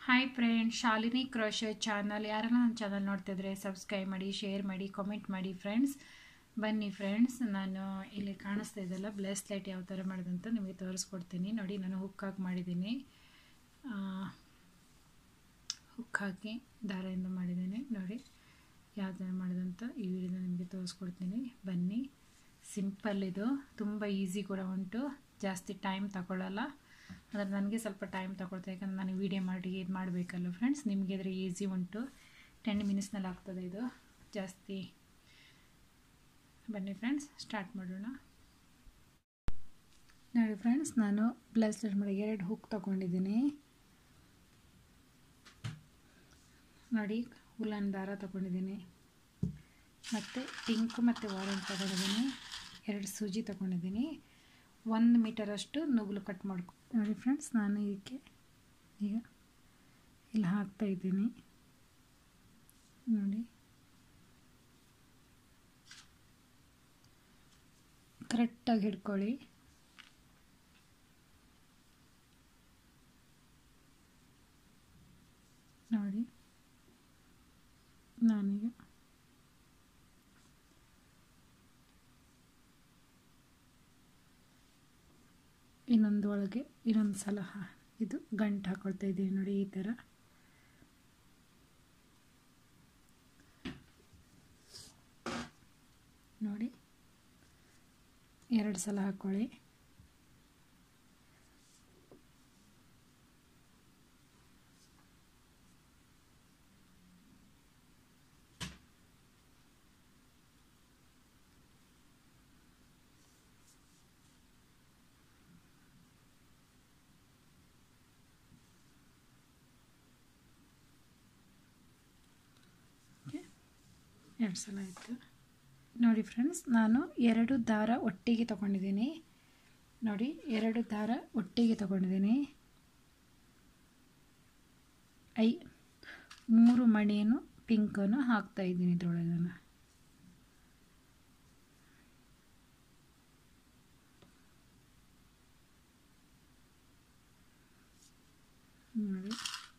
hi friend Shalini crochet channel ಯಾರೆಲ್ಲ ನನ್ನ channel ನೋಡ್ತಿದ್ರೆ ಸಬ್ಸ್ಕ್ರೈಬ್ ಮಾಡಿ ಶೇರ್ ಮಾಡಿ ಕಾಮೆಂಟ್ ಮಾಡಿ ಫ್ರೆಂಡ್ಸ್ ಬನ್ನಿ ಫ್ರೆಂಡ್ಸ್ ನಾನು ಇಲ್ಲಿ ಕಾಣಿಸ್ತಾ ಇದೆಲ್ಲ ಬ್ಲೇಸ್ಲೈಟ್ ಯಾವ ಥರ ಮಾಡೋದಂತ ನಿಮಗೆ ತೋರಿಸ್ಕೊಡ್ತೀನಿ ನೋಡಿ ನಾನು ಹುಕ್ ಹಾಕಿ ಮಾಡಿದ್ದೀನಿ ಹುಕ್ ಹಾಕಿ ದಾರದಿಂದ ಮಾಡಿದ್ದೀನಿ ನೋಡಿ ಯಾವ ಥರ ಮಾಡೋದಂತ ಈ ವಿಡಿಯೋನ ನಿಮಗೆ ತೋರಿಸ್ಕೊಡ್ತೀನಿ ಬನ್ನಿ ಸಿಂಪಲ್ ಇದು ತುಂಬ ಈಸಿ ಕೂಡ ಉಂಟು ಜಾಸ್ತಿ ಟೈಮ್ ತಗೊಳ್ಳಲ್ಲ ಅಂದರೆ ನನಗೆ ಸ್ವಲ್ಪ ಟೈಮ್ ತಗೊಳ್ತಾ ಯಾಕಂದ್ರೆ ನಾನು ವೀಡಿಯೋ ಮಾಡಿ ಇದು ಮಾಡಬೇಕಲ್ಲ ಫ್ರೆಂಡ್ಸ್ ನಿಮಗೆ ಆದರೆ ಈಸಿ ಉಂಟು ಟೆನ್ ಮಿನಿಟ್ಸ್ನಲ್ಲಿ ಆಗ್ತದೆ ಇದು ಜಾಸ್ತಿ ಬನ್ನಿ ಫ್ರೆಂಡ್ಸ್ ಸ್ಟಾರ್ಟ್ ಮಾಡೋಣ ನೋಡಿ ಫ್ರೆಂಡ್ಸ್ ನಾನು ಬ್ಲಾಸ್ಲೆಟ್ ಮಾಡಿ ಎರಡು ಹುಕ್ ತಗೊಂಡಿದ್ದೀನಿ ನೋಡಿ ಉಲ್ಲನ್ ದಾರ ತಗೊಂಡಿದ್ದೀನಿ ಮತ್ತು ಪಿಂಕ್ ಮತ್ತು ಆರೆಂಜ್ ತಗೊಂಡಿದ್ದೀನಿ ಎರಡು ಸೂಜಿ ತಗೊಂಡಿದ್ದೀನಿ ಒಂದು ಮೀಟರಷ್ಟು ನುಗ್ಲು ಕಟ್ ಮಾಡ್ಕೊ ನೋಡಿ ಫ್ರೆಂಡ್ಸ್ ನಾನು ಇದಕ್ಕೆ ಈಗ ಇಲ್ಲಿ ಹಾಕ್ತಾ ಇದ್ದೀನಿ ನೋಡಿ ಕರೆಕ್ಟಾಗಿ ಹಿಡ್ಕೊಳ್ಳಿ ನೋಡಿ ನಾನೀಗ ಇನ್ನೊಂದು ಒಳಗೆ ಇನ್ನೊಂದು ಸಲ ಇದು ಗಂಟು ಹಾಕೊಳ್ತಾ ಇದ್ದೀನಿ ನೋಡಿ ಈ ಥರ ನೋಡಿ ಎರಡು ಸಲ ಹಾಕ್ಕೊಳ್ಳಿ ಎರಡು ಸಲ ಆಯಿತು ನೋಡಿ ಫ್ರೆಂಡ್ಸ್ ನಾನು ಎರಡು ದಾರ ಒಟ್ಟಿಗೆ ತಗೊಂಡಿದ್ದೀನಿ ನೋಡಿ ಎರಡು ದಾರ ಒಟ್ಟಿಗೆ ತಗೊಂಡಿದ್ದೀನಿ ಐ ಮೂರು ಮಣಿಯನ್ನು ಪಿಂಕನ್ನು ಹಾಕ್ತಾ ಇದ್ದೀನಿ ಇದರೊಳಗೆ ನಾನು ನೋಡಿ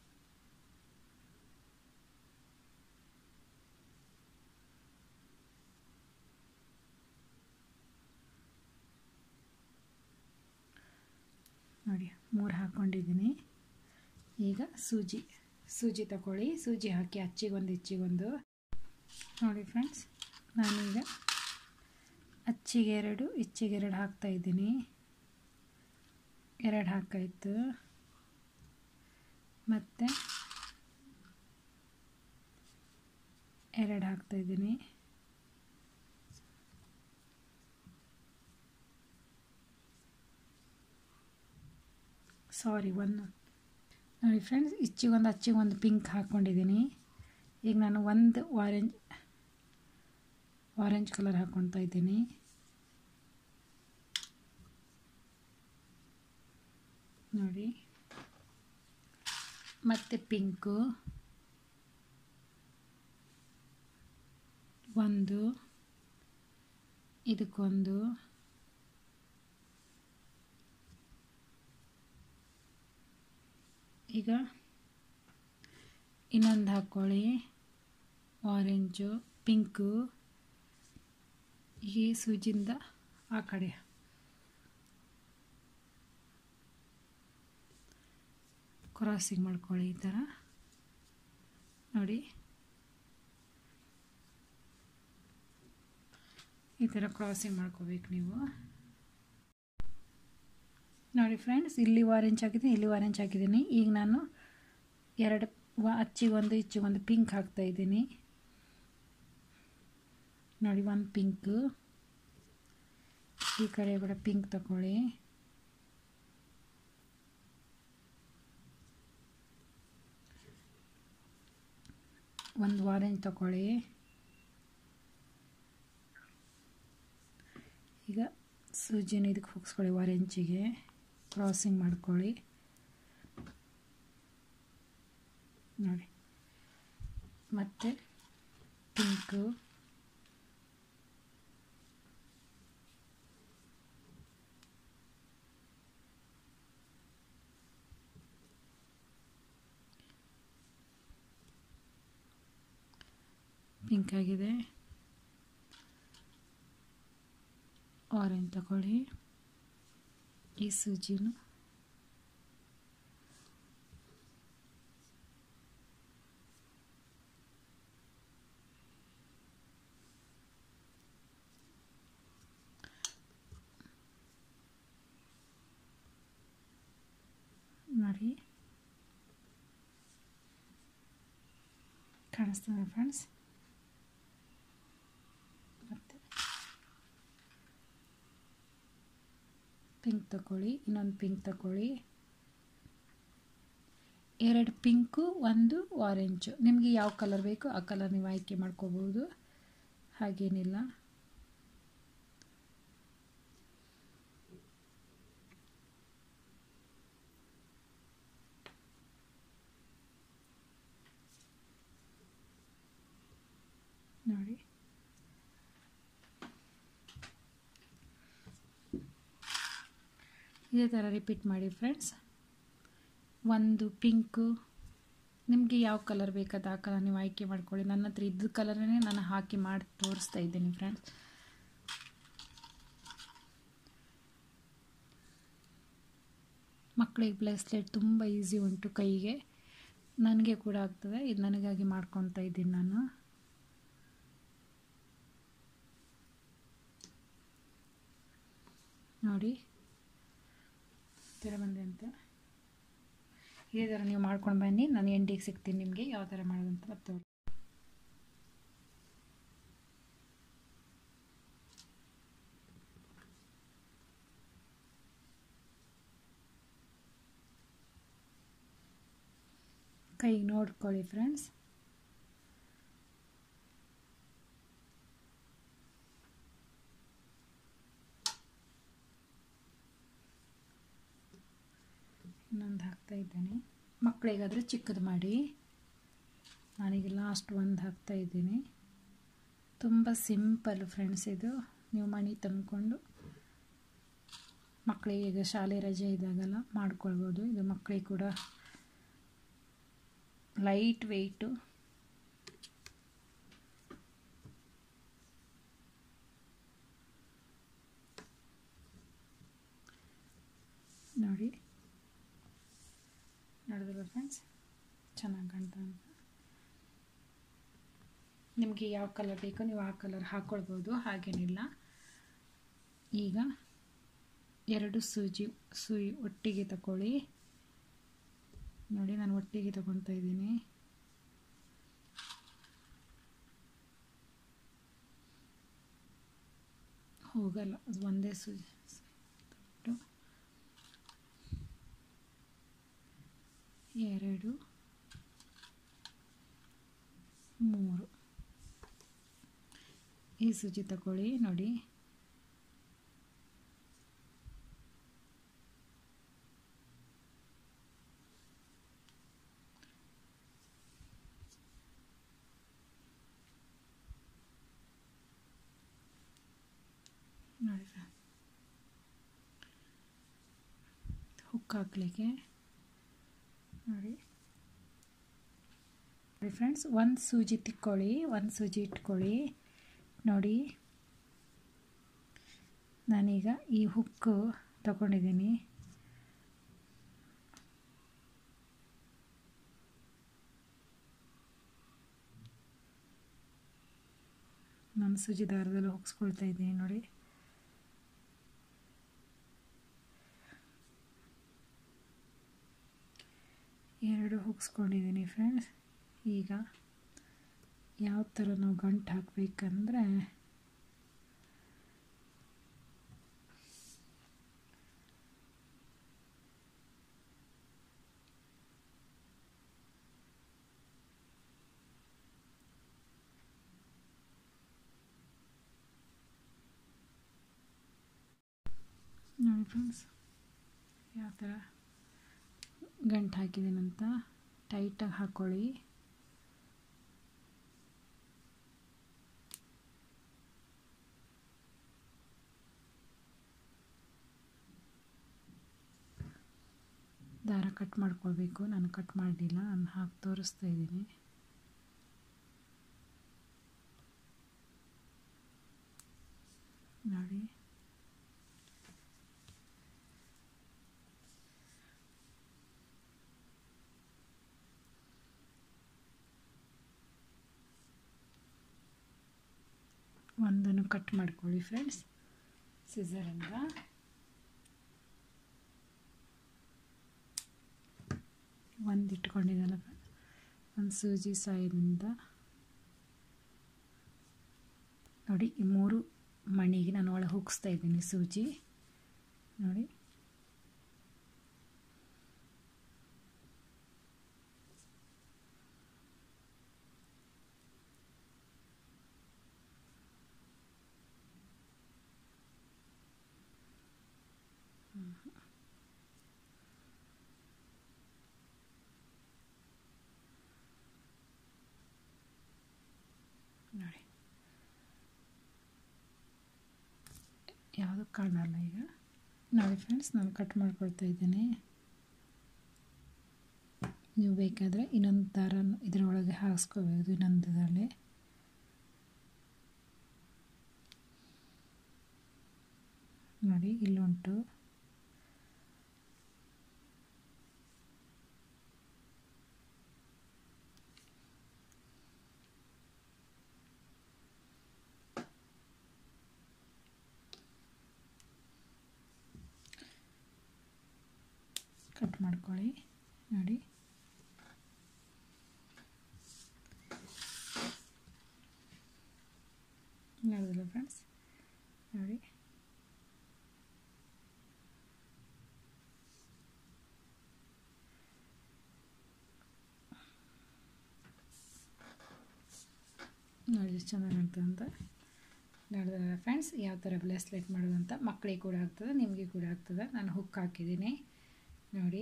ನೋಡಿ ಮೂರು ಹಾಕ್ಕೊಂಡಿದ್ದೀನಿ ಈಗ ಸೂಜಿ ಸೂಜಿ ತಗೊಳ್ಳಿ ಸೂಜಿ ಹಾಕಿ ಅಚ್ಚಿಗೊಂದು ಇಚ್ಚಿಗೊಂದು ನೋಡಿ ಫ್ರೆಂಡ್ಸ್ ನಾನೀಗ ಅಚ್ಚಿಗೆ ಎರಡು ಇಚ್ಚಿಗೆ ಎರಡು ಹಾಕ್ತಾ ಇದ್ದೀನಿ ಎರಡು ಹಾಕಾಯಿತು ಮತ್ತು ಎರಡು ಹಾಕ್ತಾ ಇದ್ದೀನಿ ಸಾರಿ ಒಂದು ನೋಡಿ ಫ್ರೆಂಡ್ಸ್ ಇಚ್ಚಿಗೊಂದು ಅಚ್ಚಿಗೊಂದು ಪಿಂಕ್ ಹಾಕ್ಕೊಂಡಿದ್ದೀನಿ ಈಗ ನಾನು ಒಂದು ಆರೆಂಜ್ ಆರೆಂಜ್ ಕಲರ್ ಹಾಕ್ಕೊಳ್ತಾ ಇದ್ದೀನಿ ನೋಡಿ ಮತ್ತು ಪಿಂಕು ಒಂದು ಇದಕ್ಕೊಂದು ಈಗ ಇನ್ನೊಂದು ಹಾಕ್ಕೊಳ್ಳಿ ಆರೆಂಜು ಪಿಂಕು ಈ ಸೂಜಿಂದ ಆ ಕಡೆ ಕ್ರಾಸಿಂಗ್ ಮಾಡ್ಕೊಳ್ಳಿ ಈ ಥರ ನೋಡಿ ಈ ಥರ ಕ್ರಾಸಿಂಗ್ ಮಾಡ್ಕೋಬೇಕು ನೀವು ನೋಡಿ ಫ್ರೆಂಡ್ಸ್ ಇಲ್ಲಿ ಆರೆಂಜ್ ಹಾಕಿದ್ದೀನಿ ಇಲ್ಲಿ ಆರೆಂಜ್ ಹಾಕಿದ್ದೀನಿ ಈಗ ನಾನು ಎರಡು ಅಚ್ಚಿಗೊಂದು ಇಚ್ಚಿಗೊಂದು ಪಿಂಕ್ ಹಾಕ್ತಾ ಇದ್ದೀನಿ ನೋಡಿ ಒಂದು ಪಿಂಕ್ ಈ ಕಡೆ ಕೂಡ ಪಿಂಕ್ ತಗೊಳ್ಳಿ ಒಂದು ಆರೆಂಜ್ ತಗೊಳ್ಳಿ ಈಗ ಸೂಜಿನ ಇದಕ್ಕೆ ಹೋಗಿಸ್ಕೊಳ್ಳಿ ಆರೆಂಜಿಗೆ ಕ್ರಾಸಿಂಗ್ ಮಾಡ್ಕೊಳ್ಳಿ ನೋಡಿ ಮತ್ತು ಪಿಂಕು ಪಿಂಕ್ ಆಗಿದೆ ಆರೆಂಜ್ ತಗೊಳ್ಳಿ ಈ ಸೂಜಿನು ನೋಡಿ ಕಾಣಿಸ್ತದೆ ಫ್ರೆಂಡ್ಸ್ ಮತ್ತು ಪಿಂಕ್ ತಗೊಳ್ಳಿ ಇನ್ನೊಂದು ಪಿಂಕ್ ತಗೊಳ್ಳಿ ಎರಡು ಪಿಂಕು ಒಂದು ಆರೆಂಜು ನಿಮಗೆ ಯಾವ ಕಲರ್ ಬೇಕು ಆ ಕಲರ್ ನೀವು ಆಯ್ಕೆ ಮಾಡ್ಕೋಬೋದು ಹಾಗೇನಿಲ್ಲ ನೋಡಿ ಇದೇ ಥರ ರಿಪೀಟ್ ಮಾಡಿ ಫ್ರೆಂಡ್ಸ್ ಒಂದು ಪಿಂಕು ನಿಮಗೆ ಯಾವ ಕಲರ್ ಬೇಕಾದ ಆ ಕಲರ್ ನೀವು ಆಯ್ಕೆ ಮಾಡ್ಕೊಳ್ಳಿ ನನ್ನ ಹತ್ರ ಇದ್ದ ಕಲರನ್ನೇ ನಾನು ಹಾಕಿ ಮಾಡಿ ತೋರಿಸ್ತಾ ಇದ್ದೀನಿ ಫ್ರೆಂಡ್ಸ್ ಮಕ್ಕಳಿಗೆ ಬ್ಲೇಸ್ಲೆಟ್ ತುಂಬ ಈಸಿ ಉಂಟು ಕೈಗೆ ನನಗೆ ಕೂಡ ಆಗ್ತದೆ ಇದು ನನಗಾಗಿ ಮಾಡ್ಕೊತಾ ಇದ್ದೀನಿ ನಾನು ನೋಡಿ ಥರ ಬಂದೆ ಅಂತ ಇದೇ ಥರ ನೀವು ಮಾಡ್ಕೊಂಡು ಬನ್ನಿ ನಾನು ಎಂಡಿಗೆ ಸಿಗ್ತೀನಿ ನಿಮಗೆ ಯಾವ ಥರ ಮಾಡೋದಂತ ಮತ್ತೆ ಕೈ ನೋಡ್ಕೊಳ್ಳಿ ಫ್ರೆಂಡ್ಸ್ ಇನ್ನೊಂದು ಹಾಕ್ತಾ ಇದ್ದೇನೆ ಮಕ್ಕಳಿಗಾದರೆ ಚಿಕ್ಕದು ಮಾಡಿ ನಾನೀಗ ಲಾಸ್ಟ್ ಒಂದು ಹಾಕ್ತಾ ಇದ್ದೀನಿ ತುಂಬ ಸಿಂಪಲ್ ಫ್ರೆಂಡ್ಸ್ ಇದು ನೀವು ಮಣಿ ತಂದ್ಕೊಂಡು ಮಕ್ಕಳಿಗೆ ಈಗ ಶಾಲೆ ರಜೆ ಇದ್ದಾಗೆಲ್ಲ ಮಾಡ್ಕೊಳ್ಬೋದು ಇದು ಮಕ್ಕಳಿಗೆ ಕೂಡ ಲೈಟ್ ವೆಯ್ಟು ನೋಡಿ ನೋಡಿದ್ರಲ್ಲ ಫ್ರೆಂಡ್ಸ್ ಚೆನ್ನಾಗಿ ಕಾಣ್ತಾ ಅಂತ ನಿಮಗೆ ಯಾವ ಕಲರ್ ಬೇಕೋ ನೀವು ಆ ಕಲರ್ ಹಾಕ್ಕೊಳ್ಬೋದು ಹಾಗೇನಿಲ್ಲ ಈಗ ಎರಡು ಸೂಜಿ ಸೂಯಿ ಒಟ್ಟಿಗೆ ತಗೊಳ್ಳಿ ನೋಡಿ ನಾನು ಒಟ್ಟಿಗೆ ತಗೊತಾ ಇದ್ದೀನಿ ಹೋಗಲ್ಲ ಅದು ಒಂದೇ ಸೂಜಿ ತಗೊಂಡು ಎರಡು ಮೂರು ಈ ಸೂಜಿ ತಗೊಳ್ಳಿ ನೋಡಿ ನೋಡಿ ಹುಕ್ ಹಾಕ್ಲಿಕ್ಕೆ ನೋಡಿ ನೋಡಿ ಫ್ರೆಂಡ್ಸ್ ಒಂದು ಸೂಜಿ ತಿಕ್ಕೊಳ್ಳಿ ಒಂದು ಸೂಜಿ ಇಟ್ಕೊಳ್ಳಿ ನೋಡಿ ನಾನೀಗ ಈ ಹುಕ್ಕು ತಗೊಂಡಿದ್ದೀನಿ ನಾನು ಸೂಜಿ ದಾರದಲ್ಲಿ ಹೊಕ್ಸ್ಕೊಳ್ತಾ ಇದ್ದೀನಿ ನೋಡಿ ಎರಡು ಹುಗ್ಸ್ಕೊಂಡಿದ್ದೀನಿ ಫ್ರೆಂಡ್ಸ್ ಈಗ ಯಾವ ಥರ ನಾವು ಗಂಟು ಹಾಕಬೇಕಂದ್ರೆ ನೋಡಿ ಫ್ರೆಂಡ್ಸ್ ಯಾವ ಥರ ಗಂಟು ಹಾಕಿದ್ದೀನಂತ ಟೈಟಾಗಿ ಹಾಕ್ಕೊಳ್ಳಿ ದಾರ ಕಟ್ ಮಾಡ್ಕೊಳ್ಬೇಕು ನಾನು ಕಟ್ ಮಾಡಲಿಲ್ಲ ನಾನು ಹಾಕಿ ತೋರಿಸ್ತಾ ಇದ್ದೀನಿ ನೋಡಿ ಒಂದನ್ನು ಕಟ್ ಮಾಡ್ಕೊಳ್ಳಿ ಫ್ರೆಂಡ್ಸ್ ಸಿಸರಿಂದ ಒಂದು ಇಟ್ಕೊಂಡಿದ್ದಲ್ಲ ಒಂದು ಸೂಜಿ ಸಾಯದಿಂದ ನೋಡಿ ಈ ಮೂರು ಮಣಿಗೆ ನಾನು ಒಳಗೆ ಹುಗ್ಸ್ತಾ ಇದ್ದೀನಿ ಸೂಜಿ ನೋಡಿ ನೋಡಿ ಯಾವುದು ಕಾಣಲ್ಲ ಈಗ ನೋಡಿ ಫ್ರೆಂಡ್ಸ್ ನಾನು ಕಟ್ ಮಾಡ್ಕೊಳ್ತಾ ಇದ್ದೇನೆ ನೀವು ಬೇಕಾದರೆ ಇನ್ನೊಂದು ದಾರ ಇದರೊಳಗೆ ಹಾಕ್ಸ್ಕೋಬೋದು ಇನ್ನೊಂದರಲ್ಲಿ ನೋಡಿ ಇಲ್ಲುಂಟು ಕಟ್ ಮಾಡ್ಕೊಳ್ಳಿ ನೋಡಿ ನೋಡಿದ್ರಲ್ಲ ಫ್ರೆಂಡ್ಸ್ ನೋಡಿ ನೋಡಿ ಎಷ್ಟು ಚೆನ್ನಾಗಿ ಕಾಣ್ತದೆ ಅಂತ ನೋಡಿದ್ರಲ್ಲ ಫ್ರೆಂಡ್ಸ್ ಯಾವ ಥರ ಬ್ಲೆಸ್ಲೆಟ್ ಮಾಡೋದು ಅಂತ ಮಕ್ಕಳಿಗೆ ಕೂಡ ಆಗ್ತದೆ ನಿಮಗೆ ಕೂಡ ಆಗ್ತದೆ ನಾನು ಹುಕ್ ಹಾಕಿದ್ದೀನಿ ನೋಡಿ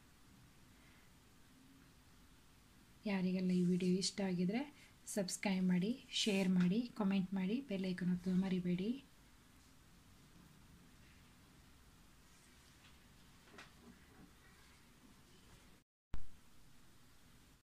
ಯಾರಿಗೆಲ್ಲ ಈ ವಿಡಿಯೋ ಇಷ್ಟ ಆಗಿದರೆ ಸಬ್ಸ್ಕ್ರೈಬ್ ಮಾಡಿ ಶೇರ್ ಮಾಡಿ ಕಮೆಂಟ್ ಮಾಡಿ ಬೆಲ್ಲೈಕನ್ ಹೊತ್ತು ಮರಿಬೇಡಿ